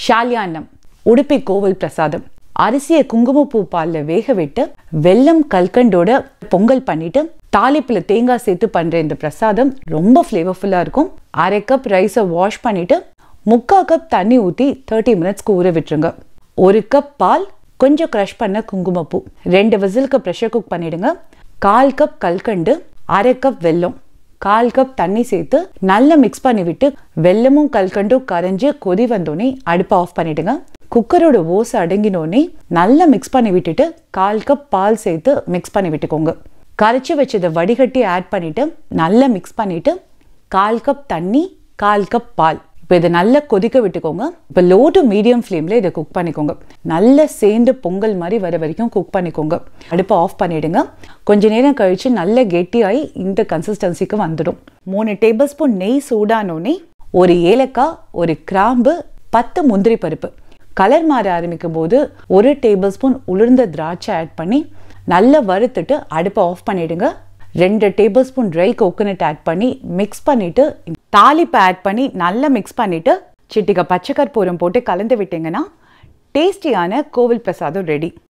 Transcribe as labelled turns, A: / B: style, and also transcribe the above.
A: ஷாலியானம் உடுப்பி கோவில் பிரசாதம் அரிசியை குங்குமப்பூ பாலில் வேக விட்டு வெல்லம் கல்கண்டோட பொங்கல் பண்ணிட்டு தாளிப்புல தேங்காய் சேர்த்து பண்ற இந்த பிரசாதம் ரொம்ப ஃப்ளேவர்ஃபுல்லா இருக்கும் அரை கப் ரைஸை வாஷ் பண்ணிட்டு முக்கா கப் தண்ணி ஊற்றி தேர்ட்டி மினிட்ஸ்க்கு ஊற விட்டுருங்க ஒரு கப் பால் கொஞ்சம் க்ரஷ் பண்ண குங்குமப்பூ ரெண்டு விசிலுக்கு ப்ரெஷர் குக் பண்ணிடுங்க கால் கப் கல்கண்டு அரை கப் வெல்லம் கால் கப் தண்ணி சேர்த்து நல்லா மிக்ஸ் பண்ணி விட்டு வெல்லமும் கல்கண்டும் கரைஞ்சு கொதி வந்தோடனே அடுப்பை ஆஃப் பண்ணிடுங்க குக்கரோட ஓசை அடங்கினோடனே நல்லா மிக்ஸ் பண்ணி விட்டுட்டு கால் கப் பால் சேர்த்து மிக்ஸ் பண்ணி விட்டுக்கோங்க கரைச்சி வச்சதை வடிகட்டி ஆட் பண்ணிட்டு நல்லா மிக்ஸ் பண்ணிட்டு கால் கப் தண்ணி கால் கப் பால் இப்போ இதை நல்லா கொதிக்க விட்டுக்கோங்க இப்போ லோ டு மீடியம் ஃப்ளேமில் இதை குக் பண்ணிக்கோங்க நல்லா சேர்ந்து பொங்கல் மாதிரி வர வரைக்கும் குக் பண்ணிக்கோங்க அடுப்பை ஆஃப் பண்ணிடுங்க கொஞ்ச நேரம் கழித்து நல்ல கெட்டியாகி இந்த கன்சிஸ்டன்சிக்கு வந்துடும் மூணு டேபிள் ஸ்பூன் நெய் சூடானோடனே ஒரு ஏலக்காய் ஒரு கிராம்பு பத்து முந்திரி பருப்பு கலர் மாற ஆரம்பிக்கும் போது ஒரு டேபிள் ஸ்பூன் உளுர்ந்த திராட்சை ஆட் பண்ணி நல்லா வறுத்துட்டு அடுப்பை ஆஃப் பண்ணிடுங்க ரெண்டு tablespoon dry coconut add பண்ணி மிக்ஸ் பண்ணிட்டு தாளிப்பை ஆட் பண்ணி நல்லா மிக்ஸ் பண்ணிட்டு சிட்டிக பச்சை கற்பூரம் போட்டு கலந்து விட்டீங்கன்னா டேஸ்டியான கோவில் பிரசாதம் ரெடி